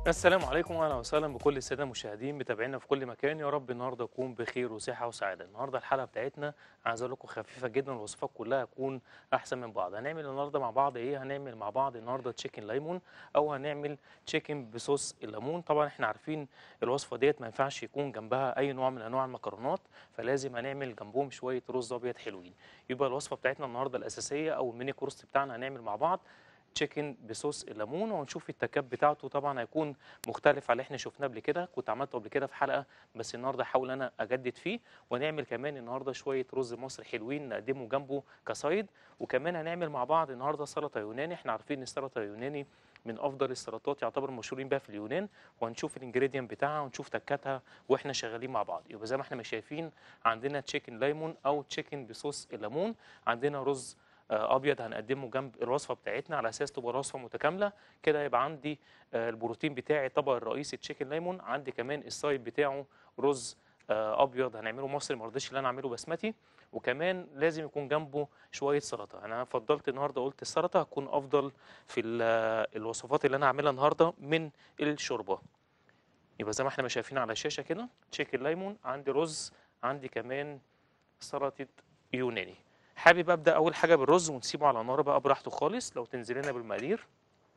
السلام عليكم واهلا وسهلا بكل الساده المشاهدين متابعينا في كل مكان يا رب النهارده اكون بخير وصحه وسعاده النهارده الحلقه بتاعتنا عايز اقول لكم خفيفه جدا الوصفات كلها هتكون احسن من بعض هنعمل النهارده مع بعض ايه هنعمل مع بعض النهارده تشيكن ليمون او هنعمل تشيكن بصوص الليمون طبعا احنا عارفين الوصفه ديت ما ينفعش يكون جنبها اي نوع من انواع المكرونات فلازم هنعمل جنبهم شويه رز ابيض حلوين يبقى الوصفه بتاعتنا النهارده الاساسيه او الميني كورس بتاعنا هنعمل مع بعض تشيكن بصوص الليمون وهنشوف التكات بتاعته طبعا هيكون مختلف على اللي احنا شفناه قبل كده كنت عملته قبل كده في حلقه بس النهارده هحاول انا اجدد فيه ونعمل كمان النهارده شويه رز مصري حلوين نقدمه جنبه كسايد وكمان هنعمل مع بعض النهارده سلطه يوناني احنا عارفين ان السلطه اليوناني من افضل السلطات يعتبر مشهورين بيها في اليونان وهنشوف الانجريدينت بتاعها ونشوف تكاتها واحنا شغالين مع بعض يبقى زي ما احنا مش شايفين عندنا تشيكن ليمون او تشيكن بصوص الليمون عندنا رز آه، ابيض هنقدمه جنب الوصفه بتاعتنا على اساس تبقى وصفه متكامله كده يبقى عندي آه، البروتين بتاعي الطبق الرئيسي تشيكن ليمون عندي كمان السايد بتاعه رز آه، ابيض هنعمله مصري ما رضيتش ان انا اعمله بسمتي وكمان لازم يكون جنبه شويه سلطه انا فضلت النهارده قلت السلطه هتكون افضل في ال- آه، الوصفات اللي انا هعملها النهارده من الشوربه يبقى زي ما احنا ما شايفين على الشاشه كده تشيكن ليمون عندي رز عندي كمان سلطه يوناني حابب ابدا اول حاجه بالرز ونسيبه على نار بقى براحته خالص لو تنزل لنا بالمقادير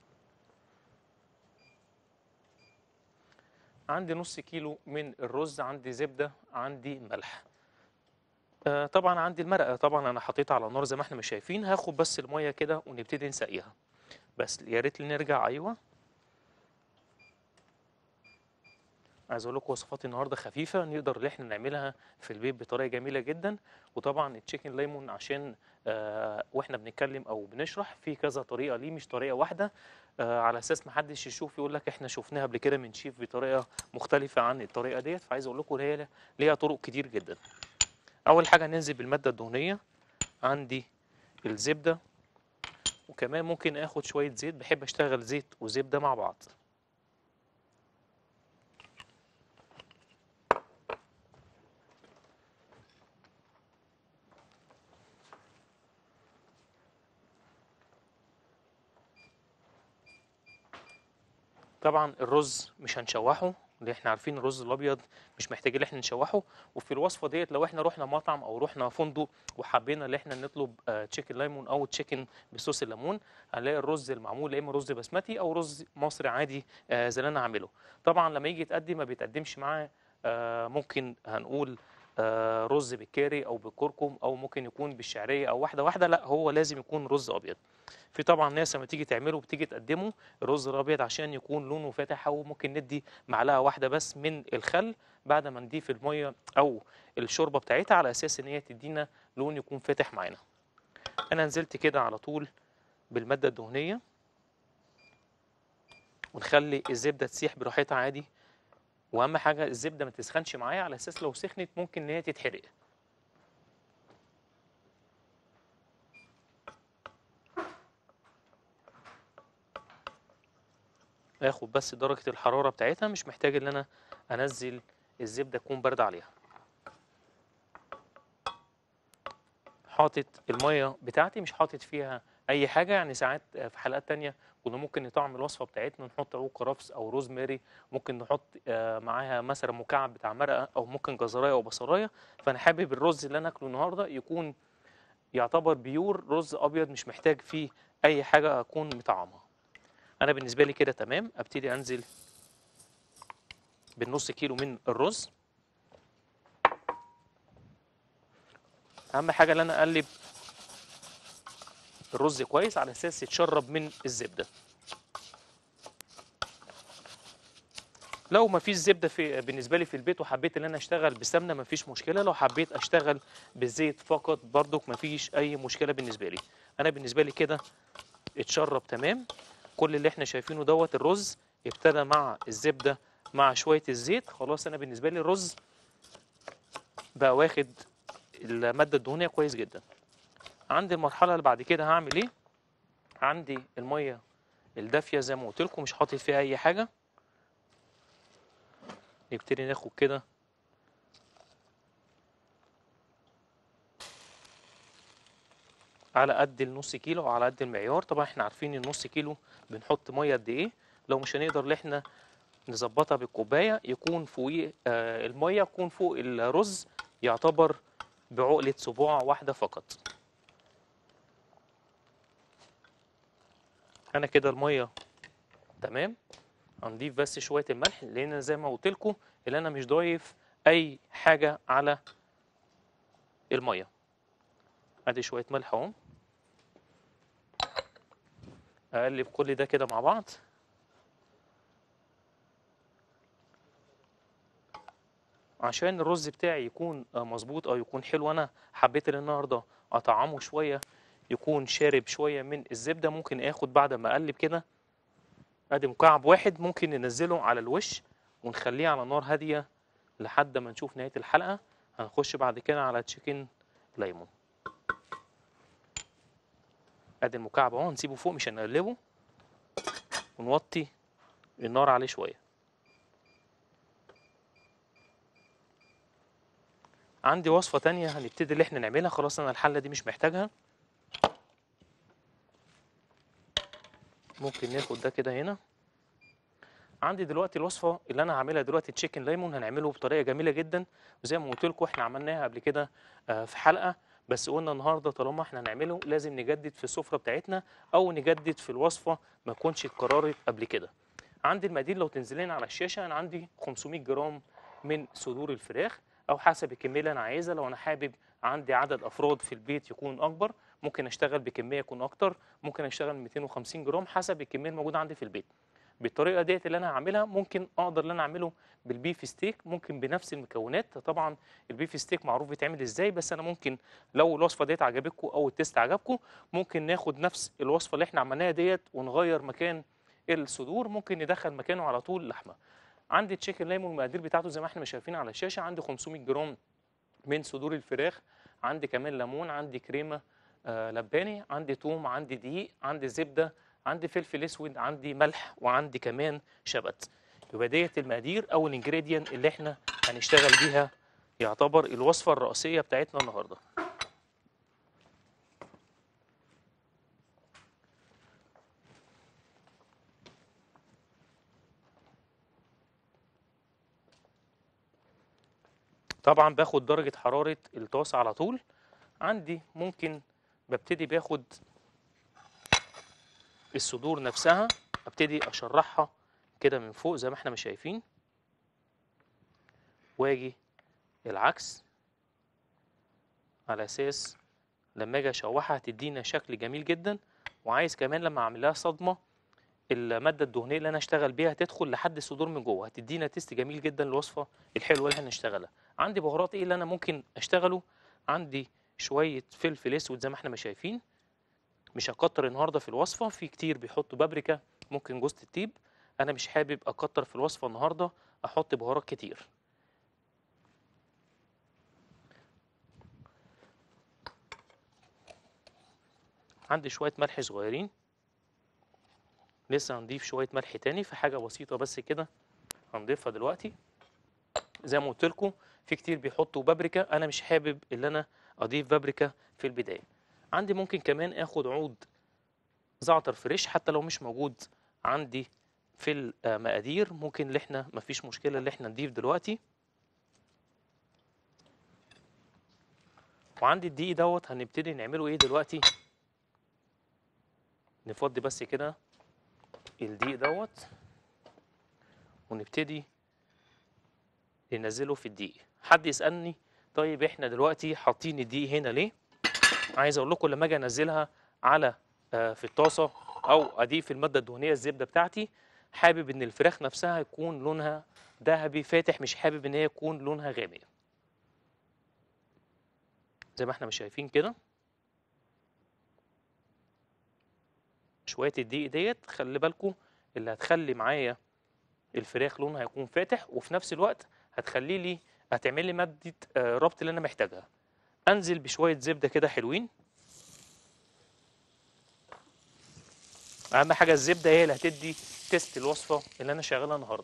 عندي نص كيلو من الرز عندي زبده عندي ملح آه طبعا عندي المرقه طبعا انا حطيتها على النار زي ما احنا مش شايفين هاخد بس الميه كده ونبتدي نسقيها بس يا ريت نرجع ايوه عايز اقول لكم وصفات النهارده خفيفه نقدر ان احنا نعملها في البيت بطريقه جميله جدا وطبعا التشيكن ليمون عشان آه واحنا بنتكلم او بنشرح في كذا طريقه ليه مش طريقه واحده آه على اساس ما حدش يشوف يقول لك احنا شفناها قبل كده من شيف بطريقه مختلفه عن الطريقه ديت فعايز اقول لكم هي ليها طرق كتير جدا اول حاجه ننزل بالماده الدهنيه عندي الزبده وكمان ممكن اخد شويه زيت بحب اشتغل زيت وزبده مع بعض طبعا الرز مش هنشوحه اللي احنا عارفين الرز الابيض مش محتاج ان احنا نشوحه وفي الوصفه ديت لو احنا رحنا مطعم او رحنا فندق وحبينا ان احنا نطلب تشيكن ليمون او تشيكن بصوص الليمون هنلاقي الرز المعمول يا اما رز بسمتي او رز مصري عادي آه، زي اللي انا عامله طبعا لما يجي يتقدم ما بيتقدمش معاه آه، ممكن هنقول آه، رز بالكاري او بالكركم او ممكن يكون بالشعريه او واحده واحده لا هو لازم يكون رز ابيض في طبعا ناس لما تيجي تعمله بتيجي تقدمه الرز الابيض عشان يكون لونه فاتح او ممكن ندي معلقه واحده بس من الخل بعد ما نضيف الميه او الشوربه بتاعتها على اساس ان هي تدينا لون يكون فاتح معانا انا نزلت كده على طول بالماده الدهنيه ونخلي الزبده تسيح براحتها عادي واهم حاجه الزبده ما تسخنش معايا على اساس لو سخنت ممكن ان هي تتحرق اخد بس درجه الحراره بتاعتها مش محتاج ان انا انزل الزبده تكون بارده عليها حاطط الميه بتاعتي مش حاطط فيها اي حاجه يعني ساعات في حلقات تانية كنا ممكن نطعم الوصفه بتاعتنا نحط عود كرفس او روزماري ممكن نحط آه، معاها مثلا مكعب بتاع مرقه او ممكن جزرايه او بصلايه فانا حابب الرز اللي انا اكله النهارده يكون يعتبر بيور رز ابيض مش محتاج فيه اي حاجه اكون مطعمها انا بالنسبه لي كده تمام ابتدي انزل بالنص كيلو من الرز اهم حاجه ان انا اقلب الرز كويس على اساس يتشرب من الزبده لو ما فيش زبده في بالنسبه لي في البيت وحبيت ان انا اشتغل بسمنه ما فيش مشكله لو حبيت اشتغل بالزيت فقط برضك ما فيش اي مشكله بالنسبه لي انا بالنسبه لي كده اتشرب تمام كل اللي احنا شايفينه دوت الرز ابتدى مع الزبده مع شويه الزيت خلاص انا بالنسبه لي الرز بقى واخد الماده الدهنيه كويس جدا عندي المرحله اللي بعد كده هعمل ايه عندي الميه الدافيه زي ما قلت لكم مش حاطط فيها اي حاجه نبتدي ناخد كده على قد النص كيلو او على قد المعيار طبعا احنا عارفين النص كيلو بنحط ميه قد ايه لو مش هنقدر ان احنا نظبطها بالكوبايه يكون فوقيه آه الميه يكون فوق الرز يعتبر بعقله صباع واحده فقط انا كده الميه تمام هنضيف بس شويه الملح لان زي ما قلت لكم اللي انا مش ضايف اي حاجه على الميه ادي شويه ملح اهو اقلب كل ده كده مع بعض عشان الرز بتاعي يكون آه، مظبوط او يكون حلو انا حبيت النهارده اطعمه شويه يكون شارب شويه من الزبده ممكن اخد بعد ما اقلب كده ادي مكعب واحد ممكن ننزله على الوش ونخليه على نار هاديه لحد ما نشوف نهايه الحلقه هنخش بعد كده على تشيكن ليمون ادي المكعب اهو نسيبه فوق مش هنقلبه ونوطي النار عليه شويه عندي وصفة تانية هنبتدي اللي احنا نعملها خلاص انا الحلة دي مش محتاجها ممكن ناخد ده كده هنا عندي دلوقتي الوصفة اللي انا هعملها دلوقتي تشيكن ليمون هنعمله بطريقة جميلة جدا وزي ما قلت لكم احنا عملناها قبل كده آه، في حلقة بس قلنا النهارده طالما احنا هنعمله لازم نجدد في السفرة بتاعتنا او نجدد في الوصفة ما تكونش اتكررت قبل كده عندي المقادير لو تنزلين على الشاشة انا عندي 500 جرام من صدور الفراخ او حسب الكميه اللي انا عايزها لو انا حابب عندي عدد افراد في البيت يكون اكبر ممكن اشتغل بكميه يكون اكتر ممكن اشتغل 250 جرام حسب الكميه الموجوده عندي في البيت بالطريقه ديت اللي انا هعملها ممكن اقدر ان انا اعمله بالبيف ستيك ممكن بنفس المكونات طبعا البيف ستيك معروف بيتعمل ازاي بس انا ممكن لو الوصفه ديت عجبتكم او التيست عجبكم ممكن ناخد نفس الوصفه اللي احنا عملناها ديت ونغير مكان الصدور ممكن ندخل مكانه على طول لحمه عندي تشيكن ليمون المقادير بتاعته زي ما احنا شايفين على الشاشه عندي 500 جرام من صدور الفراخ عندي كمان ليمون عندي كريمه آه لباني عندي توم عندي دقيق عندي زبده عندي فلفل اسود عندي ملح وعندي كمان شبت يبقى ديت المقادير او الانجريدينت اللي احنا هنشتغل بيها يعتبر الوصفه الرئيسيه بتاعتنا النهارده طبعا باخد درجة حرارة الطاسة على طول عندي ممكن ببتدي باخد الصدور نفسها ابتدي اشرحها كده من فوق زي ما احنا مش شايفين واجي العكس على اساس لما اجي اشوحها تدينا شكل جميل جدا وعايز كمان لما اعمل لها صدمه الماده الدهنيه اللي انا اشتغل بيها تدخل لحد الصدور من جوه هتدينا تيست جميل جدا للوصفه الحلوه اللي احنا هنشتغلها عندي بهارات ايه اللي انا ممكن اشتغله عندي شويه فلفل اسود زي ما احنا ما شايفين مش هكتر النهارده في الوصفه في كتير بيحطوا بابريكا ممكن جوز الطيب انا مش حابب اكتر في الوصفه النهارده احط بهارات كتير عندي شويه ملح صغيرين لسه هنضيف شويه ملح تاني في حاجه بسيطه بس كده هنضيفها دلوقتي زي ما قلت لكم في كتير بيحطوا بابريكا انا مش حابب ان انا اضيف بابريكا في البدايه عندي ممكن كمان اخد عود زعتر فريش حتى لو مش موجود عندي في المقادير ممكن اللي احنا مفيش مشكله اللي احنا نضيف دلوقتي وعندي الدقيق دوت هنبتدي نعمله ايه دلوقتي نفضي بس كده الدقيق دوت ونبتدي ننزله في الدقيق حد يسالني طيب احنا دلوقتي حاطين الدقيق هنا ليه عايز اقول لكم لما اجي انزلها على آه، في الطاسه او اضيف الماده الدهنيه الزبده بتاعتي حابب ان الفراخ نفسها يكون لونها ذهبي فاتح مش حابب ان هي يكون لونها غامق زي ما احنا مش شايفين كده شويه الدقيق ديت خلي بالكم اللي هتخلي معايا الفراخ لونها هيكون فاتح وفي نفس الوقت هتخلي لي هتعمل لي ماده آه، ربط اللي انا محتاجها انزل بشويه زبده كده حلوين اهم حاجه الزبده هي اللي هتدي تيست الوصفه اللي انا شغالها النهارده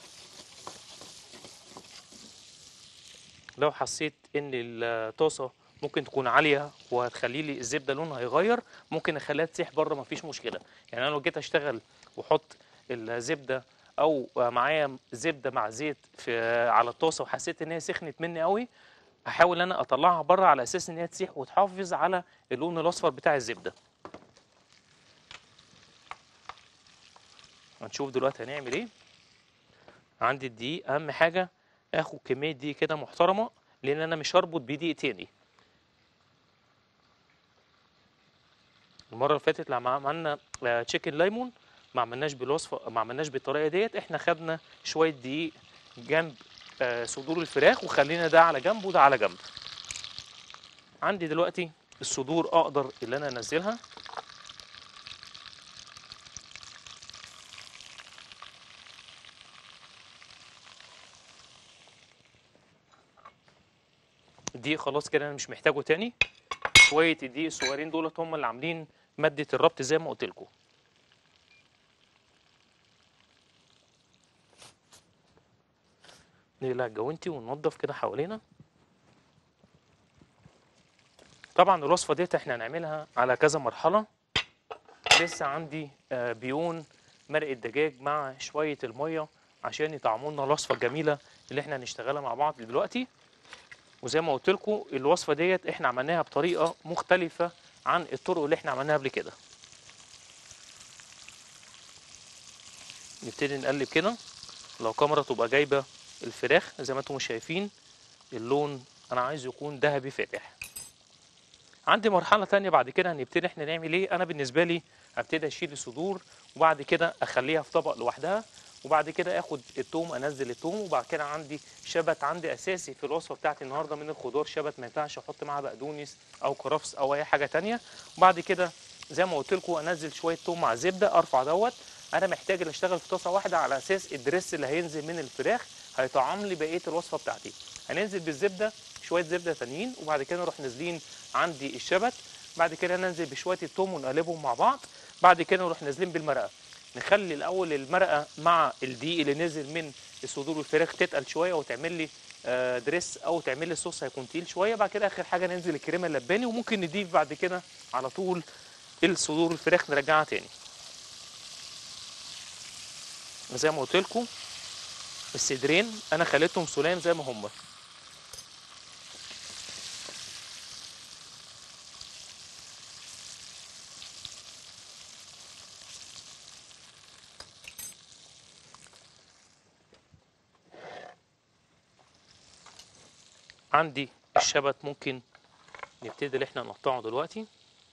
لو حسيت ان الطاسه ممكن تكون عاليه وهتخلي لي الزبده لونها هيغير ممكن اخليها تسيح بره مفيش مشكله يعني انا لو جيت اشتغل واحط الزبده او معايا زبده مع زيت في على الطاسه وحسيت ان هي سخنت مني قوي احاول ان انا اطلعها بره على اساس ان هي تسيح وتحافظ على اللون الاصفر بتاع الزبده هنشوف دلوقتي هنعمل ايه عندي الدقيق اهم حاجه اخد كميه دقيق كده محترمه لان انا مش هربط بيه دقيق تاني المره اللي فاتت لما عملنا تشيكن ليمون ما عملناش بالوصفه ما عملناش بالطريقه ديت احنا خدنا شويه دقيق جنب آه، صدور الفراخ وخلينا ده على جنب وده على جنب عندي دلوقتي الصدور اقدر اللي انا انزلها الدقيق خلاص كده انا مش محتاجه تاني شويه الدقيق الصغيرين دولت هم اللي عاملين ماده الربط زي ما قلت لكم نقلع الجوانتي وننضف كده حوالينا طبعا الوصفه ديت احنا هنعملها على كذا مرحله لسه عندي آه، بيون مرق الدجاج مع شويه الميه عشان يطعموا لنا الوصفه الجميله اللي احنا هنشتغلها مع بعض دلوقتي وزي ما قلت لكم الوصفه ديت احنا عملناها بطريقه مختلفه عن الطرق اللي احنا عملناها قبل كده نبتدي نقلب كده لو كاميرا تبقى جايبه الفراخ زي ما انتم شايفين اللون انا عايز يكون ذهبي فاتح عندي مرحلة تانية بعد كده هنبتدي احنا نعمل ايه انا بالنسبة لي هبتدي اشيل الصدور وبعد كده اخليها في طبق لوحدها وبعد كده اخد التوم انزل التوم وبعد كده عندي شبت عندي اساسي في الوصفه بتاعتي النهارده من الخضار شبت ما ينفعش احط معاه بقدونس او كرفس او اي حاجه تانية وبعد كده زي ما قلت لكم انزل شويه توم مع زبده ارفع دوت انا محتاج ان اشتغل في طاسه واحده على اساس الدريس اللي هينزل من الفراخ هيطعم لي بقيه الوصفه بتاعتي هننزل بالزبده شويه زبده تانيين وبعد كده نروح نازلين عندي الشبت بعد كده ننزل بشويه التوم ونقلبهم مع بعض بعد كده نروح نازلين بالمرقه نخلي الاول المرقه مع الدقيق اللي نزل من الصدور والفراخ تتقل شويه وتعمل لي آه، دريس او تعمل لي الصوص هيكون تقيل شويه بعد كده اخر حاجه ننزل الكريمه اللباني وممكن نضيف بعد كده على طول الصدور الفراخ نرجعها تاني زي ما قلت لكم الصدرين انا خليتهم سلام زي ما هم عندي الشبت ممكن نبتدي ان احنا نقطعه دلوقتي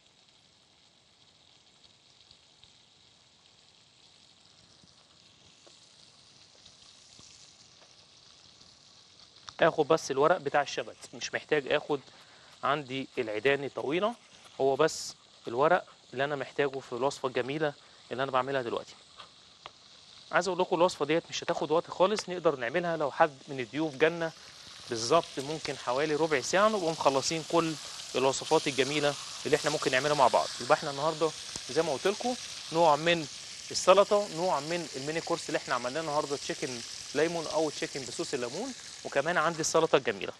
اخد بس الورق بتاع الشبت مش محتاج اخد عندي العيدان طويله هو بس الورق اللي انا محتاجه في الوصفه الجميله اللي انا بعملها دلوقتي عايز اقول لكم الوصفه ديت مش هتاخد وقت خالص نقدر نعملها لو حد من الضيوف جالنا بالظبط ممكن حوالي ربع ساعه نبقى مخلصين كل الوصفات الجميله اللي احنا ممكن نعملها مع بعض يبقى احنا النهارده زي ما قلت لكم نوع من السلطه نوع من الميني كورس اللي احنا عملناه النهارده تشيكن ليمون او تشيكن بصوص الليمون وكمان عندي السلطه الجميله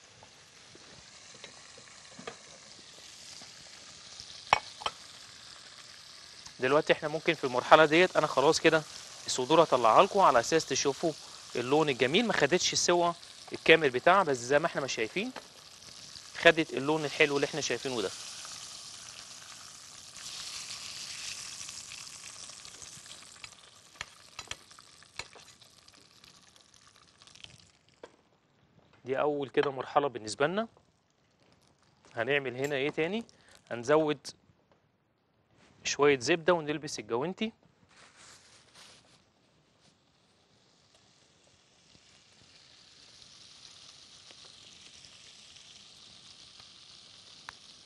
دلوقتي احنا ممكن في المرحله ديت انا خلاص كده الصدور هطلعها لكم على اساس تشوفوا اللون الجميل ما خدتش السوا الكامل بتاعها بس زي ما احنا ما شايفين خدت اللون الحلو اللي احنا شايفينه ده دي اول كده مرحله بالنسبه لنا هنعمل هنا ايه تاني هنزود شويه زبده ونلبس الجوانتي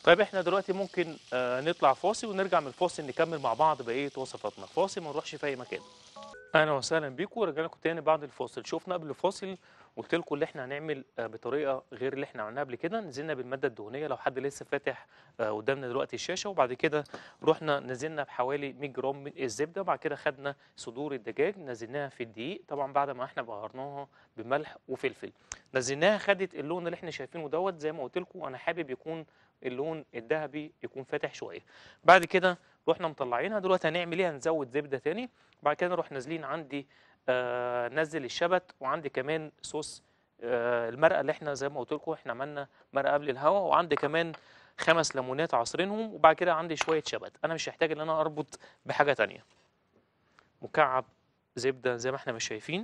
طيب احنا دلوقتي ممكن آه نطلع فاصل ونرجع من الفاصل نكمل مع بعض بقيه وصفاتنا فاصل ما نروحش في اي مكان اهلا وسهلا بيكم ورجعنا لكم تاني بعد الفاصل شفنا قبل الفاصل قلت لكم اللي احنا هنعمل آه، بطريقه غير اللي احنا عملناها قبل كده نزلنا بالماده الدهنيه لو حد لسه فاتح آه، قدامنا دلوقتي الشاشه وبعد كده رحنا نزلنا بحوالي 100 جرام من الزبده وبعد كده خدنا صدور الدجاج نزلناها في الدقيق طبعا بعد ما احنا بهرناها بملح وفلفل نزلناها خدت اللون اللي احنا شايفينه دوت زي ما قلت لكم انا حابب يكون اللون الذهبي يكون فاتح شويه بعد كده رحنا مطلعينها دلوقتي هنعمل ايه هنزود زبده تاني بعد كده نروح نازلين عندي آه نزل الشبت وعندي كمان صوص آه المرقه اللي احنا زي ما قلت لكم احنا عملنا مرقه قبل الهوا وعندي كمان خمس ليمونات عصرينهم وبعد كده عندي شويه شبت انا مش محتاج ان انا اربط بحاجه تانية مكعب زبده زي ما احنا مش شايفين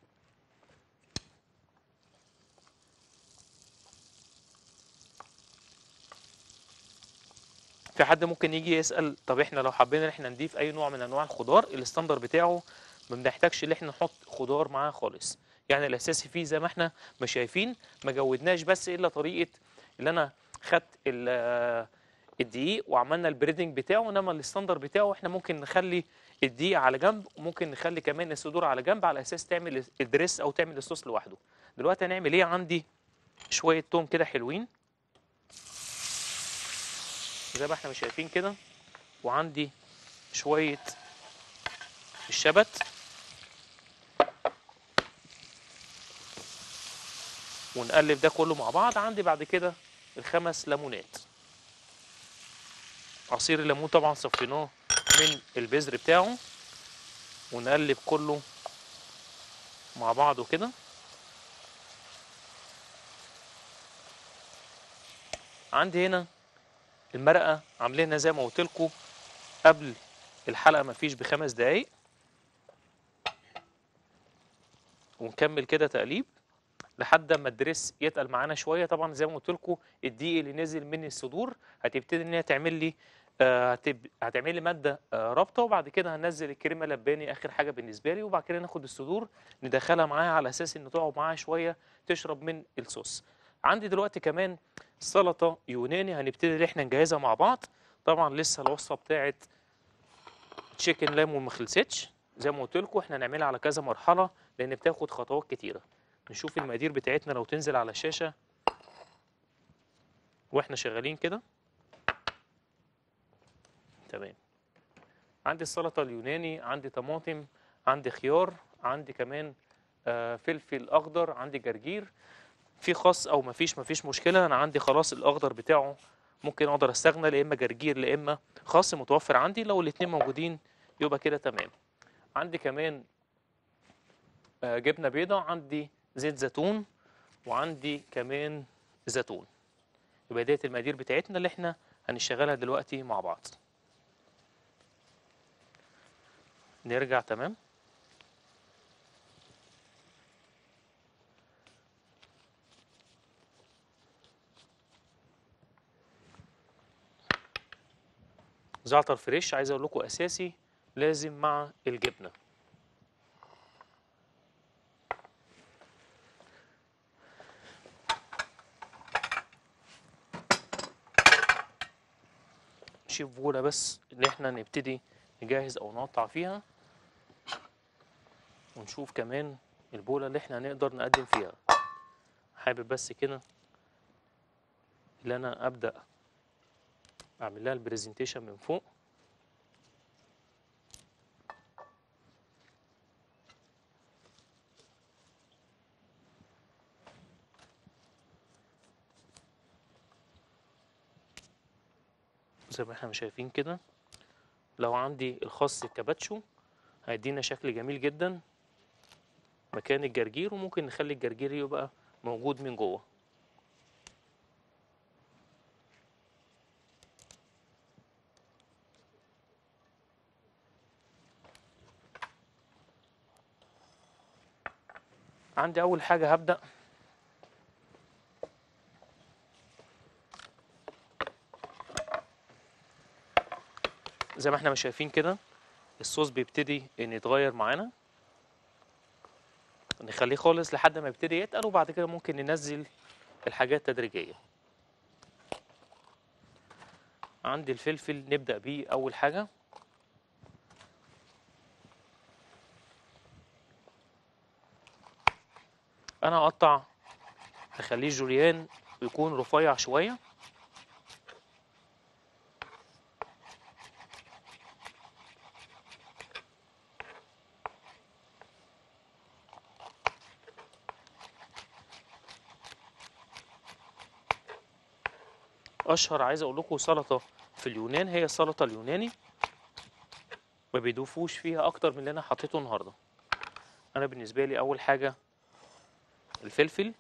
في حد ممكن يجي يسأل طب احنا لو حبينا ان احنا نضيف اي نوع من انواع الخضار الستاندر بتاعه ما بنحتاجش ان احنا نحط خضار معاه خالص يعني الاساسي فيه زي ما احنا ما شايفين ما جودناش بس الا طريقه اللي انا خدت ال- آه، الدقيق وعملنا البريدنج بتاعه انما الستاندر بتاعه احنا ممكن نخلي الدقيق على جنب وممكن نخلي كمان الصدور على جنب على اساس تعمل الدريس او تعمل الصوص لوحده دلوقتي هنعمل ايه عندي شويه توم كده حلوين زي ما احنا مش شايفين كده وعندي شويه الشبت ونقلب ده كله مع بعض عندي بعد كده الخمس ليمونات عصير الليمون طبعا صفيناه من البذر بتاعه ونقلب كله مع بعضه كده عندي هنا المرقه عاملينها زي ما قلت لكم قبل الحلقه مفيش بخمس دقايق ونكمل كده تقليب لحد ما الدريس يتقل معانا شويه طبعا زي ما قلت لكم الدقيق اللي نزل من الصدور هتبتدي ان هي تعمل لي آه، هتب- هتعمل لي ماده آه، رابطه وبعد كده هنزل الكريمه لباني اخر حاجه بالنسبه لي وبعد كده ناخد الصدور ندخلها معاها على اساس ان تقعد معاها شويه تشرب من الصوص عندي دلوقتي كمان سلطه يوناني هنبتدي ان احنا نجهزها مع بعض طبعا لسه الوصفه بتاعت تشيكن ليمون ما خلصتش زي ما قلت لكم احنا هنعملها على كذا مرحله لان بتاخد خطوات كتيره نشوف المقادير بتاعتنا لو تنزل على الشاشه واحنا شغالين كده تمام عندي السلطه اليوناني عندي طماطم عندي خيار عندي كمان آه، فلفل اخضر عندي جرجير في خس او مفيش مفيش مشكله انا عندي خلاص الاخضر بتاعه ممكن اقدر استغنى لا اما جرجير لا اما خس متوفر عندي لو الاتنين موجودين يبقى كده تمام عندي كمان آه، جبنه بيضه عندي زيت زيتون وعندي كمان زيتون يبقى ديت المقادير بتاعتنا اللي احنا هنشتغلها دلوقتي مع بعض نرجع تمام زعتر فريش عايز اقول لكم اساسي لازم مع الجبنه نشوف بولة بس اللي احنا نبتدي نجهز او نقطع فيها ونشوف كمان البولة اللي احنا هنقدر نقدم فيها حابب بس كده اللي انا ابدأ اعمل لها البرزنتيشن من فوق زي ما احنا مش شايفين كده لو عندي الخاص الكاباتشو هيدينا شكل جميل جدا مكان الجرجير وممكن نخلي الجرجير يبقى موجود من جوه عندي اول حاجه هبدا زي ما احنا مش شايفين كده الصوص بيبتدي ان يتغير معانا نخليه خالص لحد ما يبتدي يتقل وبعد كده ممكن ننزل الحاجات تدريجيا عندي الفلفل نبدأ بيه أول حاجة أنا هقطع هخليه جوليان ويكون رفيع شوية اشهر عايز اقول لكم سلطه في اليونان هي السلطه اليوناني ما بيضيفوش فيها اكتر من اللي انا حطيته النهارده انا بالنسبه لي اول حاجه الفلفل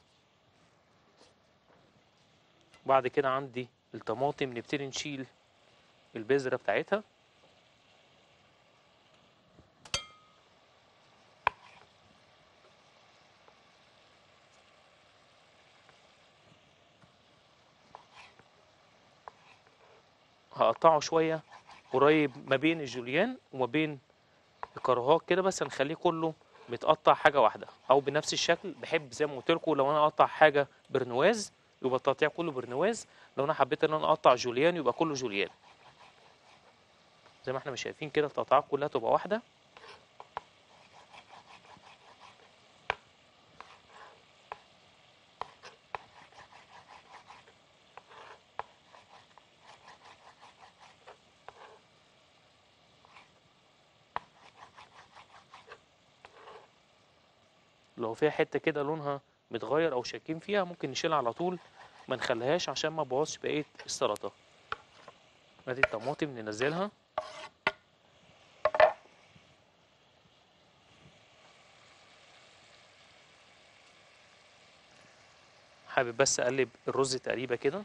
بعد كده عندي الطماطم نبتدي نشيل البذره بتاعتها هقطعه شويه قريب ما بين الجوليان وما بين الكراهات كده بس هنخليه كله متقطع حاجه واحده او بنفس الشكل بحب زي ما قلت لكم لو انا اقطع حاجه برنواز يبقى التقطيع كله برنواز لو انا حبيت ان انا اقطع جوليان يبقى كله جوليان زي ما احنا مش شايفين كده التقطيعات كلها تبقى واحده لو فيها حته كده لونها متغير او شاكين فيها ممكن نشيلها على طول ما نخليهاش عشان ما تبوظش بقيه السلطه ادي الطماطم ننزلها حابب بس اقلب الرز تقريبا كده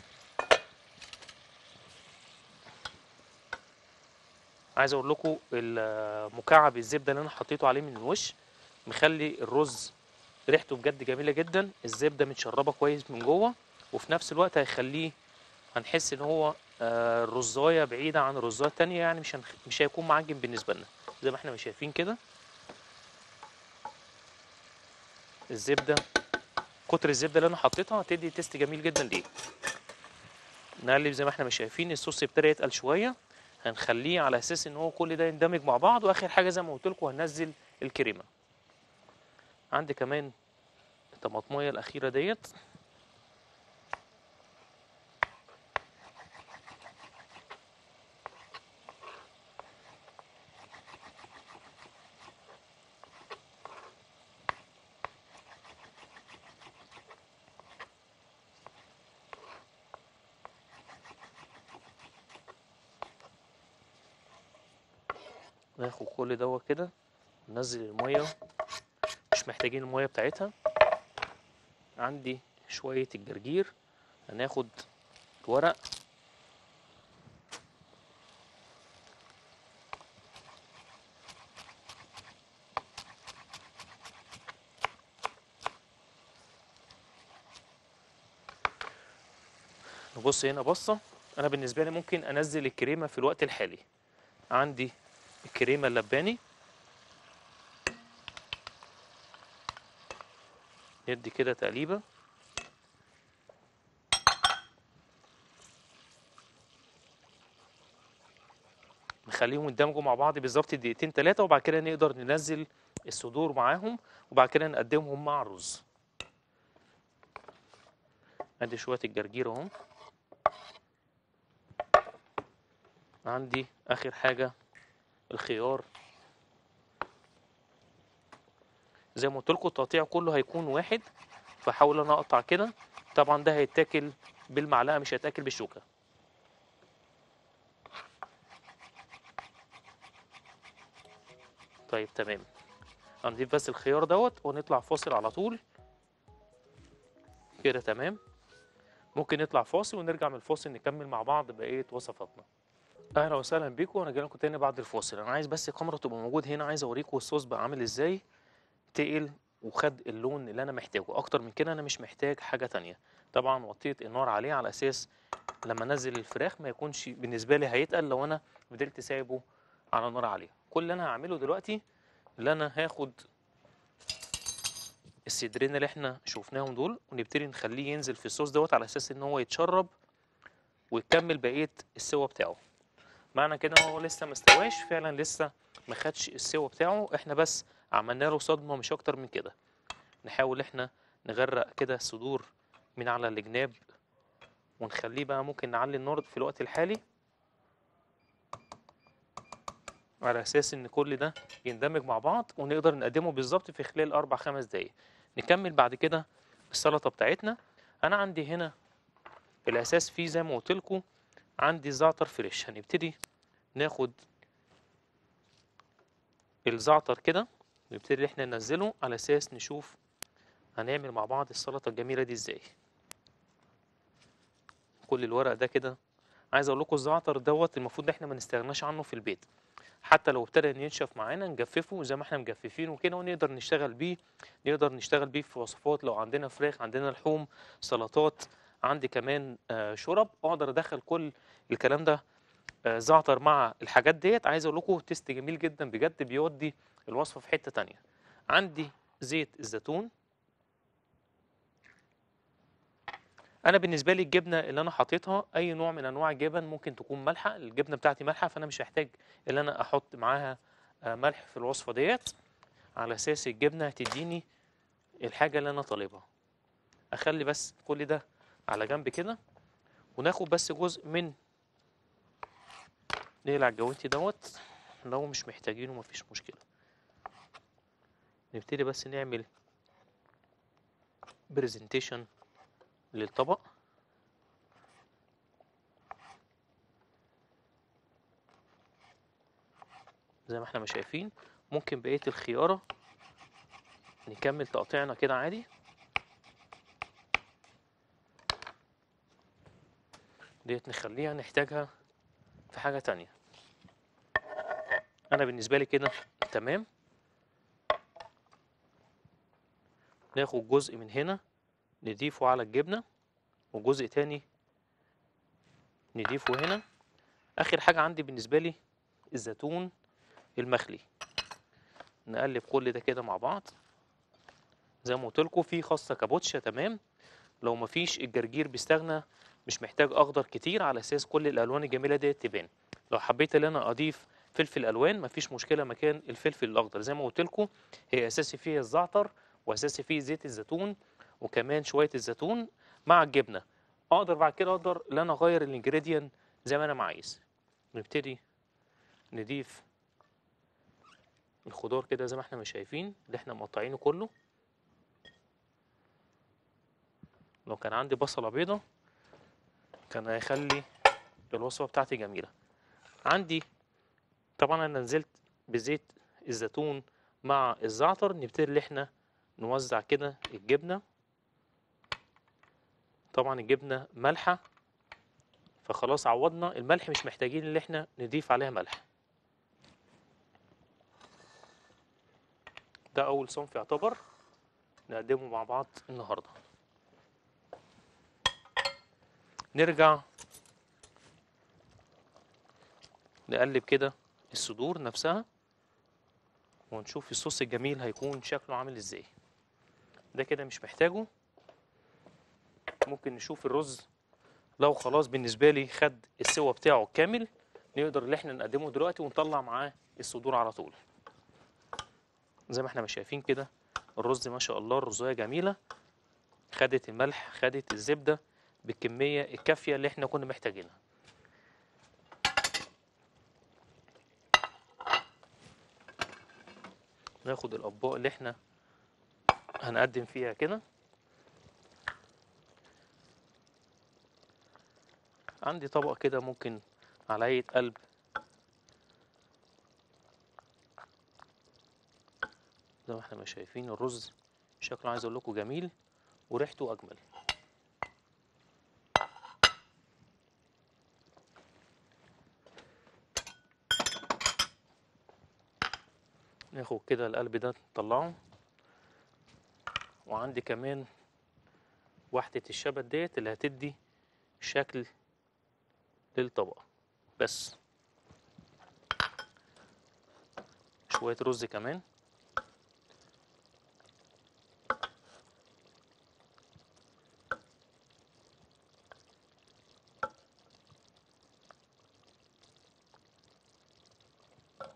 عايز اقول لكم مكعب الزبده اللي انا حطيته عليه من الوش مخلي الرز ريحته بجد جميله جدا الزبده متشربه كويس من جوه وفي نفس الوقت هيخليه هنحس ان هو آه، الرزايه بعيده عن الرزايه التانية يعني مش هنخ... مش هيكون معجن بالنسبه لنا زي ما احنا مش شايفين كده الزبده كتر الزبده اللي انا حطيتها هتدي تيست جميل جدا ليه نقلب زي ما احنا مش شايفين الصوص ابتدى يتقل شويه هنخليه على اساس ان هو كل ده يندمج مع بعض واخر حاجه زي ما قلت لكم هننزل الكريمه عندي كمان الطماطميه الاخيره ديت ناخد كل دوت كده ننزل الميه مش محتاجين الميه بتاعتها عندي شويه الجرجير هناخد الورق نبص هنا بصه انا بالنسبه لي ممكن انزل الكريمه في الوقت الحالي عندي الكريمه اللباني ندي كده تقليبه نخليهم يندمجوا مع بعض بالظبط دقيقتين ثلاثه وبعد كده نقدر ننزل الصدور معاهم وبعد كده نقدمهم مع الرز ادي شويه الجرجير اهو عندي اخر حاجه الخيار زي ما قلت لكم التقطيع كله هيكون واحد فحاول انا اقطع كده طبعا ده هيتاكل بالمعلقه مش هيتاكل بالشوكه طيب تمام هنضيف بس الخيار دوت ونطلع فاصل على طول كده تمام ممكن نطلع فاصل ونرجع من الفاصل نكمل مع بعض بقيه وصفاتنا اهلا وسهلا بيكم وانا جاي لكم تاني بعد الفاصل انا عايز بس الكاميرا تبقى موجود هنا عايز اوريكم الصوص بقى عامل ازاي تقل وخد اللون اللي انا محتاجه اكتر من كده انا مش محتاج حاجه تانية طبعا وطيت النار عليه على اساس لما انزل الفراخ ما يكونش بالنسبه لي هيتقل لو انا فضلت سايبه على نار عاليه كل اللي انا هعمله دلوقتي اللي انا هاخد الصدرين اللي احنا شفناهم دول ونبتدي نخليه ينزل في الصوص دوت على اساس ان هو يتشرب ويكمل بقيه السوا بتاعه معنى كده هو لسه ما استواش فعلا لسه ما خدش السوا بتاعه احنا بس عملنا له صدمه مش اكتر من كده نحاول احنا نغرق كده الصدور من على الجناب ونخليه بقى ممكن نعلي النار في الوقت الحالي على اساس ان كل ده يندمج مع بعض ونقدر نقدمه بالظبط في خلال اربع خمس دقايق نكمل بعد كده السلطه بتاعتنا انا عندي هنا الاساس فيه زي ما قلت لكم عندي زعتر فريش هنبتدي ناخد الزعتر كده نبتدي احنا ننزله على اساس نشوف هنعمل مع بعض السلطه الجميله دي ازاي كل الورق ده كده عايز اقول لكم الزعتر دوت المفروض احنا ما نستغناش عنه في البيت حتى لو ابتدى ان ينشف معانا نجففه زي ما احنا مجففينه كده ونقدر نشتغل بيه نقدر نشتغل بيه في وصفات لو عندنا فراخ عندنا لحوم سلطات عندي كمان آه، شرب اقدر ادخل كل الكلام ده آه، زعتر مع الحاجات ديت عايز اقول لكم تيست جميل جدا بجد بيودي الوصفه في حته تانية عندي زيت الزيتون انا بالنسبه لي الجبنه اللي انا حاططها اي نوع من انواع الجبن ممكن تكون مالحه الجبنه بتاعتي مالحه فانا مش هحتاج ان انا احط معاها آه، ملح في الوصفه ديت على اساس الجبنه هتديني الحاجه اللي انا طالبها اخلي بس كل ده على جنب كده وناخد بس جزء من نقلع الجوانتي دوت لو مش محتاجينه مفيش مشكله نبتدي بس نعمل برزنتيشن للطبق زي ما احنا ما شايفين ممكن بقية الخيارة نكمل تقطيعنا كده عادي ديت نخليها نحتاجها في حاجة تانية أنا بالنسبة لي كده تمام ناخد جزء من هنا نضيفه على الجبنة وجزء تاني نضيفه هنا آخر حاجة عندي بالنسبة لي الزيتون المخلي نقلب كل ده كده مع بعض زي ما قلت لكم في خاصة كابوتشا تمام لو مفيش الجرجير بيستغنى مش محتاج اخضر كتير على اساس كل الالوان الجميله ديت تبان لو حبيت ان انا اضيف فلفل الوان مفيش مشكله مكان الفلفل الاخضر زي ما قلت لكم هي اساسي فيها الزعتر واساسي فيه زيت الزيتون وكمان شويه الزيتون مع الجبنه اقدر بعد كده اقدر ان انا اغير الانجريدينت زي ما انا ما عايز نبتدي نضيف الخضار كده زي ما احنا مش شايفين اللي احنا مقطعينه كله لو كان عندي بصله بيضه كان هيخلي الوصفه بتاعتي جميله عندي طبعا انا نزلت بزيت الزيتون مع الزعتر نبتدي اللي احنا نوزع كده الجبنه طبعا الجبنه مالحه فخلاص عوضنا الملح مش محتاجين اللي احنا نضيف عليها ملح ده اول صنف يعتبر نقدمه مع بعض النهارده نرجع نقلب كده الصدور نفسها ونشوف الصوص الجميل هيكون شكله عامل ازاي ده كده مش محتاجه ممكن نشوف الرز لو خلاص بالنسبة لي خد السوا بتاعه كامل نقدر اللي احنا نقدمه دلوقتي ونطلع معاه الصدور على طول زي ما احنا ما شايفين كده الرز ما شاء الله الرزاية جميلة خدت الملح خدت الزبدة بالكمية الكافية اللي احنا كنا محتاجينها ناخد الأطباق اللي احنا هنقدم فيها كده عندي طبق كده ممكن على هيئة قلب زي ما احنا ما شايفين الرز شكله عايز اقول لكم جميل وريحته اجمل ناخد كده القلب ده نطلعه وعندي كمان واحدة الشبت ديت اللي هتدي شكل للطبق بس شوية رز كمان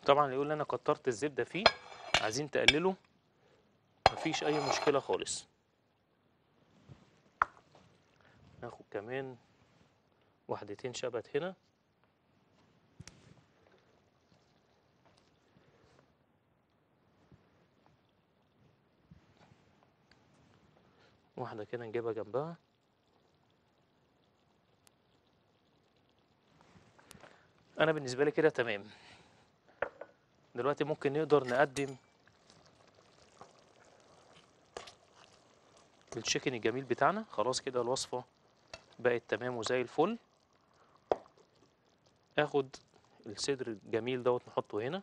طبعا اللي يقول لي انا كترت الزبده فيه عايزين تقللوا مفيش اي مشكله خالص ناخد كمان واحدتين شبت هنا واحدة كده نجيبها جنبها أنا بالنسبة لي كده تمام دلوقتي ممكن نقدر نقدم التشيكن الجميل بتاعنا خلاص كده الوصفة بقت تمام وزي الفل اخد الصدر الجميل دوت نحطه هنا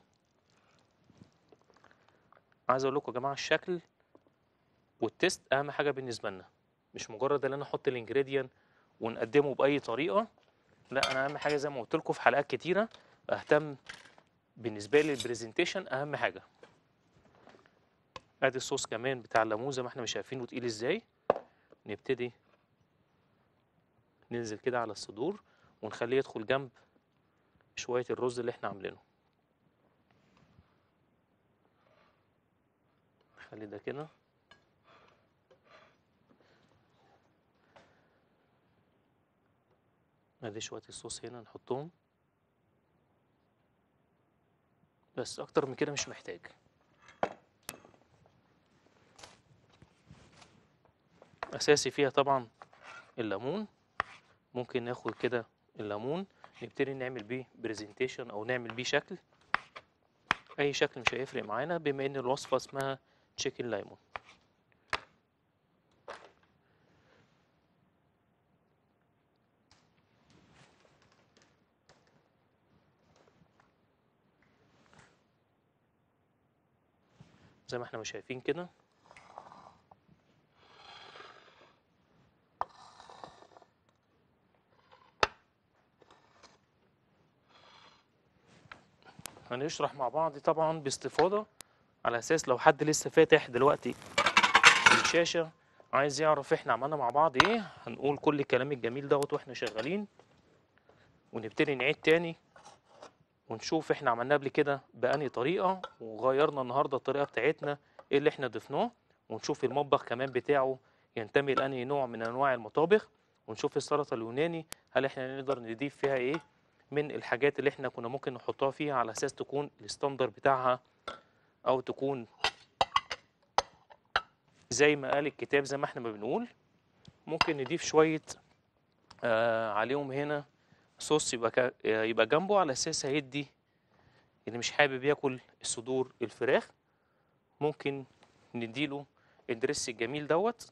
عايز اقول لكم يا جماعه الشكل والتيست اهم حاجه بالنسبه لنا مش مجرد ان انا احط الانجريدينت ونقدمه باي طريقه لا انا اهم حاجه زي ما قلت لكم في حلقات كتيره اهتم بالنسبه لي البرزنتيشن اهم حاجه ادي الصوص كمان بتاع الليمون زي ما احنا مش شايفينه تقيل ازاي نبتدي ننزل كده على الصدور ونخليه يدخل جنب شويه الرز اللي احنا عاملينه نخلي ده كده ادي شويه الصوص هنا نحطهم بس اكتر من كده مش محتاج اساسي فيها طبعا الليمون ممكن ناخد كده الليمون نبتدي نعمل بيه برزنتيشن او نعمل بيه شكل اي شكل مش هيفرق معانا بما ان الوصفه اسمها تشيكن ليمون زي ما احنا مش شايفين كده هنشرح مع بعض طبعا باستفاضة على أساس لو حد لسه فاتح دلوقتي الشاشة عايز يعرف احنا عملنا مع بعض ايه هنقول كل الكلام الجميل دوت واحنا شغالين ونبتدي نعيد تاني ونشوف احنا عملناه قبل كده بأنهي طريقة وغيرنا النهاردة الطريقة بتاعتنا ايه اللي احنا ضفناه ونشوف المطبخ كمان بتاعه ينتمي لأنهي نوع من أنواع المطابخ ونشوف السلطة اليوناني هل احنا نقدر نضيف فيها ايه من الحاجات اللي احنا كنا ممكن نحطها فيها على اساس تكون الستاندر بتاعها او تكون زي ما قال الكتاب زي ما احنا ما بنقول ممكن نضيف شوية آه عليهم هنا صوص يبقى كا- يبقى جنبه على اساس هيدي اللي مش حابب ياكل الصدور الفراخ ممكن نديله الدريس الجميل دوت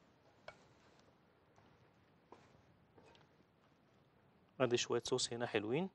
ادي شوية صوص هنا حلوين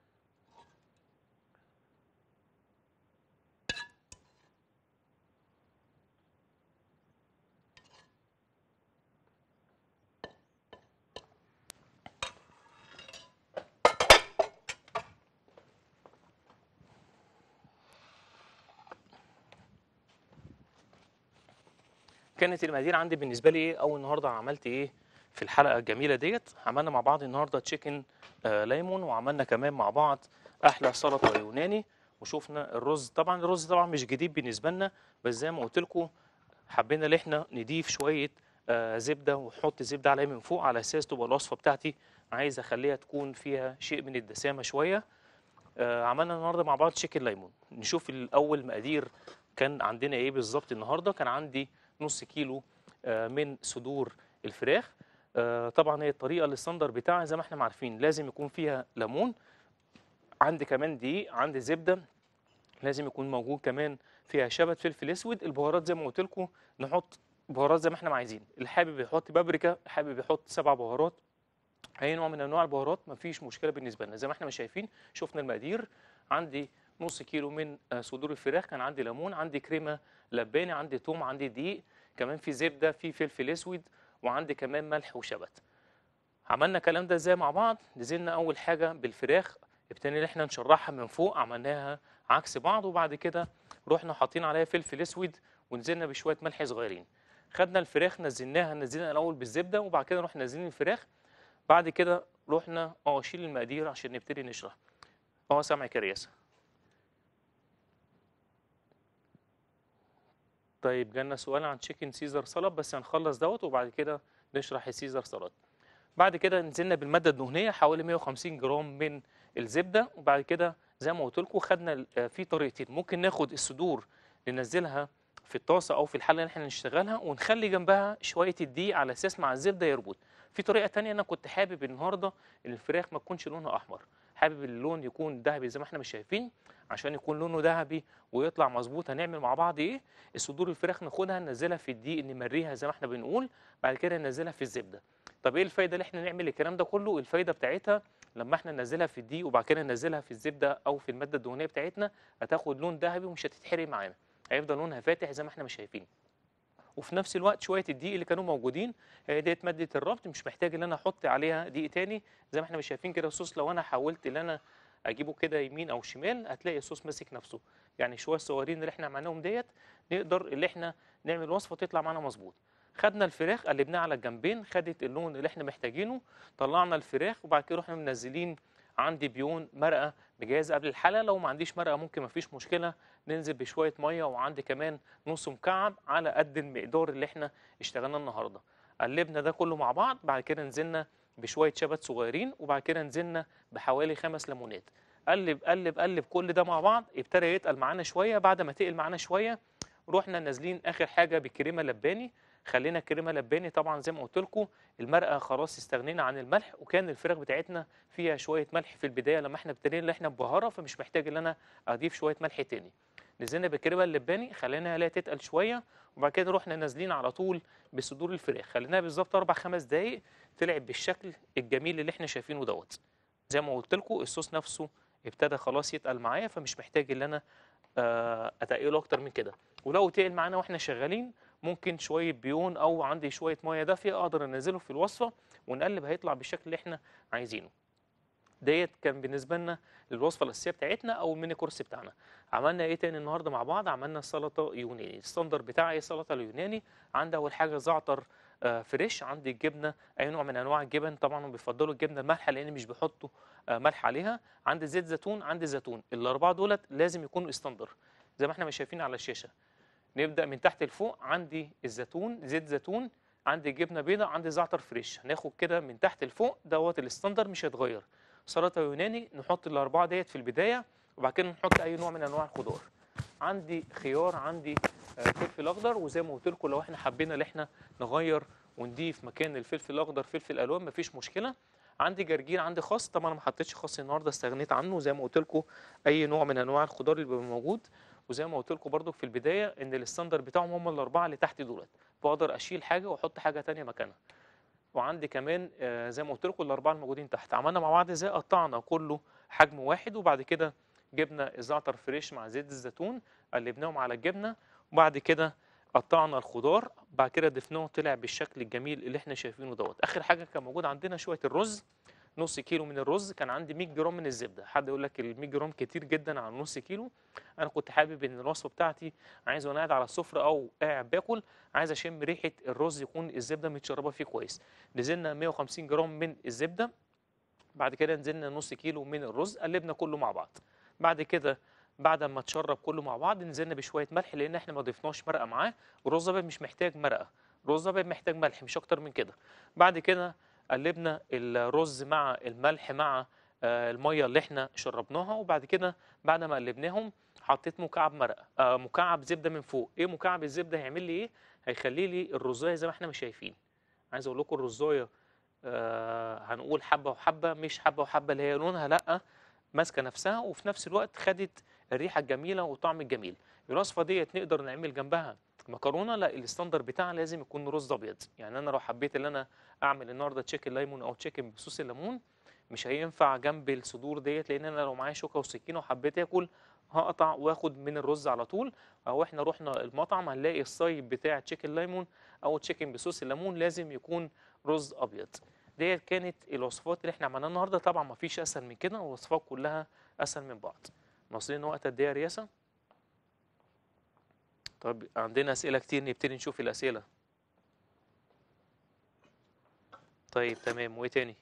كانت المقادير عندي بالنسبه لي ايه اول النهارده عملت ايه في الحلقه الجميله ديت عملنا مع بعض النهارده تشيكن آه ليمون وعملنا كمان مع بعض احلى سلطه يوناني وشوفنا الرز طبعا الرز طبعا مش جديد بالنسبه لنا بس زي ما قلت لكم حبينا ان احنا نضيف شويه آه زبده ونحط زبده عليها من فوق على اساس تبقى الوصفه بتاعتي عايز اخليها تكون فيها شيء من الدسامه شويه آه عملنا النهارده مع بعض تشيكن ليمون نشوف الاول مقادير كان عندنا ايه بالظبط النهارده كان عندي نص كيلو آه، من صدور الفراخ آه، طبعا هي الطريقه الستاندر بتاعها زي ما احنا عارفين لازم يكون فيها ليمون عندي كمان دقيق عندي زبده لازم يكون موجود كمان فيها شبت فلفل اسود البهارات زي ما قلت لكم نحط بهارات زي ما احنا عايزين اللي حابب يحط بابريكا حابب يحط سبع بهارات اي نوع من انواع البهارات مفيش مشكله بالنسبه لنا زي ما احنا مش شايفين شفنا المقادير عندي نص كيلو من آه، صدور الفراخ كان عندي ليمون عندي كريمه لباني عندي توم عندي دقيق كمان في زبده في فلفل اسود وعندي كمان ملح وشبت عملنا الكلام ده ازاي مع بعض نزلنا اول حاجه بالفراخ ابتدينا ان احنا نشرحها من فوق عملناها عكس بعض وبعد كده رحنا حاطين عليها فلفل اسود ونزلنا بشويه ملح صغيرين خدنا الفراخ نزلناها نزلنا الاول بالزبده وبعد كده رحنا نازلين الفراخ بعد كده رحنا اه شيل المقادير عشان نبتدي نشرح اه سامعك يا رياسه طيب جالنا سؤال عن تشيكن سيزر سلطه بس هنخلص دوت وبعد كده نشرح السيزر سلطه بعد كده نزلنا بالماده الدهنيه حوالي 150 جرام من الزبده وبعد كده زي ما قلت لكم خدنا ال- آه، في طريقتين ممكن ناخد الصدور ننزلها في الطاسه او في الحله اللي احنا نشتغلها ونخلي جنبها شويه الدقيق على اساس مع الزبده يربط في طريقه تانية انا كنت حابب النهارده الفراخ ما تكونش لونها احمر حابب اللون يكون ذهبي زي ما احنا مش شايفين عشان يكون لونه ذهبي ويطلع مظبوط هنعمل مع بعض ايه الصدور الفراخ ناخدها ننزلها في الدقيق نمريها زي ما احنا بنقول بعد كده ننزلها في الزبده طب ايه الفايده اللي احنا نعمل الكلام ده كله الفايده بتاعتها لما احنا ننزلها في الدقيق وبعد كده ننزلها في الزبده او في الماده الدهنيه بتاعتنا هتاخد لون ذهبي ومش هتتحرق معانا هيفضل لونها فاتح زي ما احنا مش شايفين وفي نفس الوقت شويه الدقيق اللي كانوا موجودين هي ديت ماده الربط مش محتاج ان انا احط عليها دقيق تاني زي ما احنا مش شايفين كده الصوص لو انا حاولت ان انا اجيبه كده يمين او شمال هتلاقي الصوص ماسك نفسه يعني شويه الصغيرين اللي احنا عملناهم ديت نقدر اللي احنا نعمل وصفه تطلع معانا مظبوط خدنا الفراخ قلبناها على الجنبين خدت اللون اللي احنا محتاجينه طلعنا الفراخ وبعد كده رحنا منزلين عندي بيون مرقه مجهزه قبل الحلقه لو ما عنديش مرقه ممكن ما فيش مشكله ننزل بشويه ميه وعندي كمان نص مكعب على قد المقدار اللي احنا اشتغلنا النهارده قلبنا ده كله مع بعض بعد كده نزلنا بشويه شبت صغيرين وبعد كده نزلنا بحوالي خمس ليمونات قلب قلب قلب كل ده مع بعض ابتدى يتقل معانا شويه بعد ما تقل معانا شويه رحنا نازلين اخر حاجه بكريمه لباني خلينا كريمه لباني طبعا زي ما قلت لكم المرقه خلاص استغنينا عن الملح وكان الفراخ بتاعتنا فيها شويه ملح في البدايه لما احنا ابتدينا اللي احنا ببهاره فمش محتاج ان انا اضيف شويه ملح تاني نزلنا بالكريمه اللباني خليناها لا تتقل شويه وبعد كده رحنا نازلين على طول بصدور الفراخ خليناها بالظبط اربع خمس دقائق طلعت بالشكل الجميل اللي احنا شايفينه دوت زي ما قلت لكم الصوص نفسه ابتدى خلاص يتقل معايا فمش محتاج ان انا آه، اتقله اكتر من كده ولو تقل معانا واحنا شغالين ممكن شويه بيون او عندي شويه ميه دافيه اقدر انزله في الوصفه ونقلب هيطلع بالشكل اللي احنا عايزينه ديت كان بالنسبه لنا الوصفه الاساسيه بتاعتنا او الميني كورس بتاعنا عملنا ايه تاني النهارده مع بعض عملنا سلطه يوناني الستاندر بتاعي السلطه اليوناني عندي اول حاجه زعتر آه، فريش عندي الجبنه اي نوع من انواع الجبن طبعا هم بيفضلوا الجبنه المالحه لان مش بيحطوا آه، ملح عليها عندي زيت زيتون عندي زيتون الاربعه دولت لازم يكونوا استندر زي ما احنا مش شايفين على الشاشه نبدا من تحت لفوق عندي الزيتون زيت زيتون عندي جبنه بيضاء عندي زعتر فريش هناخد كده من تحت لفوق دوت الاستندر مش هيتغير سلطه يوناني نحط الاربعه ديت في البدايه وبعد كده نحط اي نوع من انواع الخضار عندي خيار عندي آه، فلفل اخضر وزي ما قلت لكم لو احنا حبينا ان احنا نغير ونضيف مكان الفلفل الاخضر فلفل الوان مفيش مشكله عندي جرجير عندي خس طبعا انا ما حطيتش خس النهارده استغنيت عنه زي ما قلت لكم اي نوع من انواع الخضار اللي بيبقى موجود وزي ما قلت لكم برضو في البدايه ان الستاندر بتاعهم هم الاربعه اللي تحت دولت بقدر اشيل حاجه واحط حاجه تانية مكانها وعندي كمان آه، زي ما قلت لكم الاربعه الموجودين تحت عملنا مع بعض ازاي قطعنا كله حجم واحد وبعد كده جبنا الزعتر فريش مع زيت الزيتون قلبناهم على الجبنه وبعد كده قطعنا الخضار بعد كده ضفناه طلع بالشكل الجميل اللي احنا شايفينه دوت اخر حاجه كان موجود عندنا شويه الرز نص كيلو من الرز كان عندي 100 جرام من الزبده حد يقول لك ال 100 جرام كتير جدا على نص كيلو انا كنت حابب ان الوصفه بتاعتي عايز وانا قاعد على السفره او قاعد باكل عايز اشم ريحه الرز يكون الزبده متشربه فيه كويس نزلنا 150 جرام من الزبده بعد كده نزلنا نص كيلو من الرز قلبنا كله مع بعض بعد كده بعد ما تشرب كله مع بعض نزلنا بشويه ملح لان احنا ما ضفناش مرقه معاه والرز ابيض مش محتاج مرقه الرز ابيض محتاج ملح مش اكتر من كده بعد كده قلبنا الرز مع الملح مع آه، الميه اللي احنا شربناها وبعد كده بعد ما قلبناهم حطيت مكعب مرقه آه، مكعب زبده من فوق ايه مكعب الزبده هيعمل لي ايه هيخلي لي الرزايه زي ما احنا مش شايفين عايز اقول لكم الرزايه آه، هنقول حبه وحبه مش حبه وحبه اللي هي لونها لا ماسكه نفسها وفي نفس الوقت خدت الريحه الجميله والطعم الجميل الوصفه ديت نقدر نعمل جنبها مكرونه لا الستاندر بتاعها لازم يكون رز ابيض يعني انا لو حبيت ان انا اعمل النهارده تشيكن ليمون او تشيكن بصوص الليمون مش هينفع جنب الصدور ديت لان انا لو معايا شوكه وسكينه وحبيت اكل هقطع واخد من الرز على طول او احنا رحنا المطعم هنلاقي الصيب بتاع تشيكن ليمون او تشيكن بصوص الليمون لازم يكون رز ابيض ديت كانت الوصفات اللي احنا عملناها النهارده طبعا ما فيش اسهل من كده الوصفات كلها اسهل من بعض واصلين وقت قد ايه يا رياسه طب عندنا اسئله كتير نبتدي نشوف الاسئله طيب تمام وايه تاني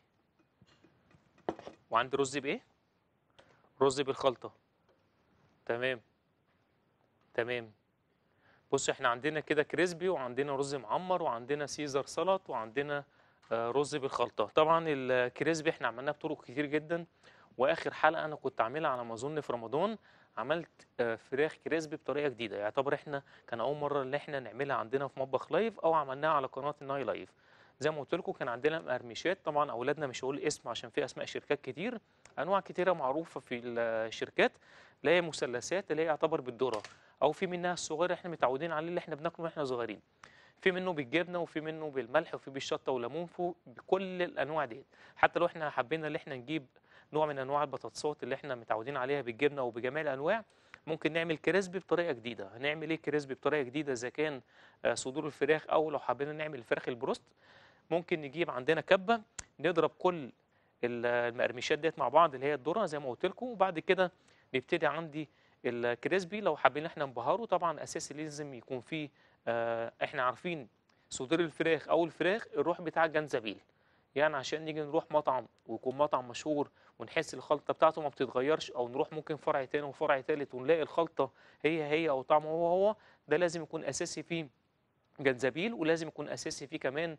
وعندي رز بايه رز بالخلطه تمام تمام بص احنا عندنا كده كريسبي وعندنا رز معمر وعندنا سيزر سلطه وعندنا آه، رز بالخلطه طبعا الكريسبي احنا عملناه بطرق كتير جدا واخر حلقه انا كنت عاملها على ما اظن في رمضان عملت آه، فراخ كريسبي بطريقه جديده يعتبر احنا كان اول مره ان احنا نعملها عندنا في مطبخ لايف او عملناها على قناه الناي لايف زي ما قلت لكم كان عندنا مقرمشات طبعا اولادنا مش هقول اسم عشان في اسماء شركات كتير انواع كتيره معروفه في الشركات اللي هي مثلثات اللي هي يعتبر بالذره او في منها الصغير احنا متعودين عليه اللي احنا بناكله واحنا صغيرين في منه بالجبنه وفي منه بالملح وفي بالشطه والليمون في بكل الانواع ديت حتى لو احنا حبينا ان احنا نجيب نوع من انواع البطاطسات اللي احنا متعودين عليها بالجبنه وبجميع الانواع ممكن نعمل كريسبي بطريقه جديده هنعمل ايه كريسبي بطريقه جديده اذا كان آه، صدور الفراخ او لو حبينا نعمل الفراخ البروست ممكن نجيب عندنا كبه نضرب كل ال- المقرمشات ديت مع بعض اللي هي الذره زي ما قلت لكم وبعد كده نبتدي عندي الكريسبي لو حابين احنا نبهره طبعا اساسي لازم يكون فيه آه، احنا عارفين صدور الفراخ او الفراخ الروح بتاع الجنزبيل يعني عشان نيجي نروح مطعم ويكون مطعم مشهور ونحس الخلطه بتاعته ما بتتغيرش او نروح ممكن فرع تاني وفرع تالت ونلاقي الخلطه هي هي او طعمه هو هو ده لازم يكون اساسي فيه جنزبيل ولازم يكون اساسي فيه كمان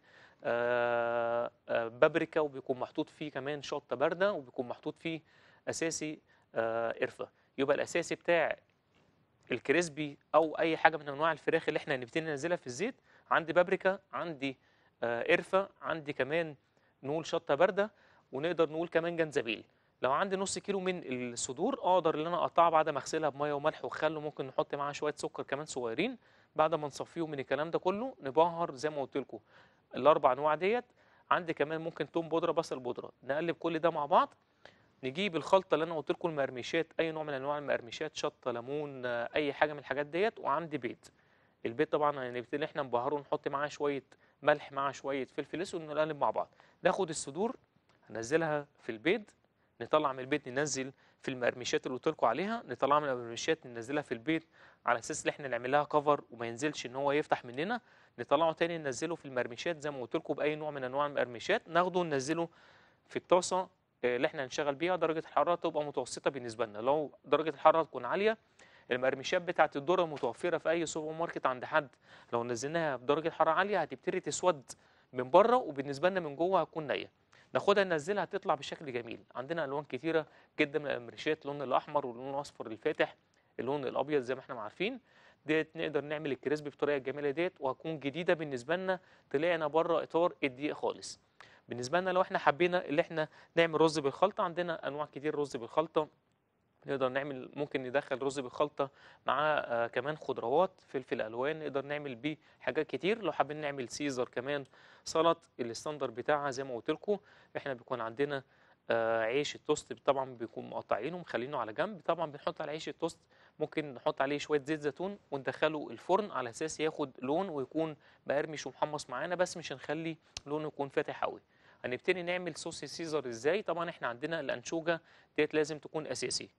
آه، آه، بابريكا وبيكون محطوط فيه كمان شطه بارده وبيكون محطوط فيه اساسي آه، قرفه يبقى الاساسي بتاع الكريسبي او اي حاجه من انواع الفراخ اللي احنا هنبتدي ننزلها في الزيت عندي بابريكا عندي آه، قرفه عندي كمان نقول شطه بارده ونقدر نقول كمان جنزبيل لو عندي نص كيلو من الصدور اقدر ان انا اقطعها بعد ما اغسلها بميه وملح وخل وممكن نحط معاها شويه سكر كمان صغيرين بعد ما نصفيهم من الكلام ده كله نبهر زي ما قلت لكم الاربع انواع ديت عندي كمان ممكن توم بودره بصل بودره نقلب كل ده مع بعض نجيب الخلطه اللي انا قلت لكم المقرمشات اي نوع من انواع المقرمشات شطه ليمون آه، اي حاجه من الحاجات ديت وعندي بيض البيض طبعا هنبتدي احنا نبهره ونحط معاه شويه ملح مع شويه فلفل اسود ونقلب مع بعض ناخد الصدور ننزلها في البيض نطلع من البيض ننزل في المقرمشات اللي قلت لكم عليها نطلعها من المقرمشات ننزلها في البيض على اساس ان احنا نعمل لها كفر وما ينزلش ان هو يفتح مننا نطلعه تاني ننزله في المقرمشات زي ما قلت لكم باي نوع من انواع المقرمشات ناخده ننزله في الطاسه آه، اللي احنا هنشغل بيها درجه الحراره تبقى متوسطه بالنسبه لنا لو درجه الحراره تكون عاليه المقرمشات بتاعت الذره متوفره في اي سوبر ماركت عند حد لو نزلناها بدرجه حراره عاليه هتبتدي تسود من بره وبالنسبه لنا من جوه هتكون نيه ناخدها ننزلها هتطلع بشكل جميل عندنا الوان كتيره جدا من المقرمشات اللون الاحمر واللون الاصفر الفاتح اللون الابيض زي ما احنا عارفين ديت نقدر نعمل الكريسبي بطريقه جميله ديت وهتكون جديده بالنسبه لنا طلعنا بره اطار الدقيق خالص بالنسبه لنا لو احنا حبينا اللي احنا نعمل رز بالخلطه عندنا انواع كتير رز بالخلطه نقدر نعمل ممكن ندخل رز بالخلطه مع آه كمان خضروات فلفل الوان نقدر نعمل بيه حاجات كتير لو حابين نعمل سيزر كمان سلط الستاندر بتاعها زي ما قلت لكم احنا بيكون عندنا آه عيش التوست طبعا بيكون مقطعينه ومخلينه على جنب طبعا بنحط على عيش التوست ممكن نحط عليه شويه زيت زيتون وندخله الفرن على اساس ياخد لون ويكون مقرمش ومحمص معانا بس مش هنخلي لونه يكون فاتح قوي هنبتدي نعمل صوص سيزر ازاي طبعا احنا عندنا الانشوجه ديت لازم تكون اساسي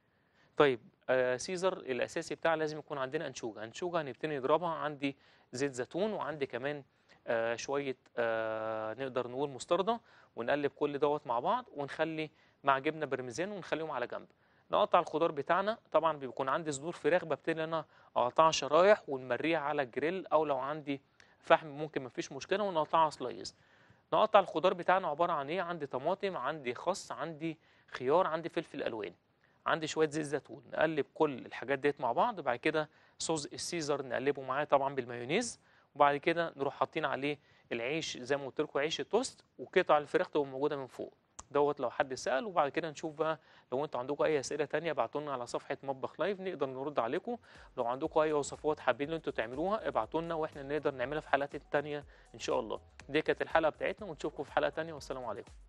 طيب آه سيزر الاساسي بتاعها لازم يكون عندنا انشوجه انشوجه هنبتدي نضربها عندي زيت زيتون وعندي كمان آه شويه آه نقدر نقول مستردة ونقلب كل دوت مع بعض ونخلي مع جبنه برمزان ونخليهم على جنب نقطع الخضار بتاعنا طبعا بيكون عندي صدور فراخ ببتدي انا اقطعها شرايح ونمريها على الجريل او لو عندي فحم ممكن مفيش مشكله ونقطعها سلايز نقطع الخضار بتاعنا عباره عن ايه عندي طماطم عندي خس عندي خيار عندي فلفل الوان عندي شويه زيت زيتون نقلب كل الحاجات ديت مع بعض وبعد كده صوص السيزر نقلبه معاه طبعا بالمايونيز وبعد كده نروح حاطين عليه العيش زي ما قلت لكم عيش التوست وقطع الفراخ تبقى موجوده من فوق دوت لو حد سال وبعد كده نشوف بقى لو انتوا عندكم اي اسئله تانية ابعتوا لنا على صفحه مطبخ لايف نقدر نرد عليكم لو عندكم اي وصفات حابين ان انتوا تعملوها ابعتوا لنا واحنا نقدر نعملها في حلقات تانية ان شاء الله دي كانت الحلقه بتاعتنا ونشوفكم في حلقه تانية والسلام عليكم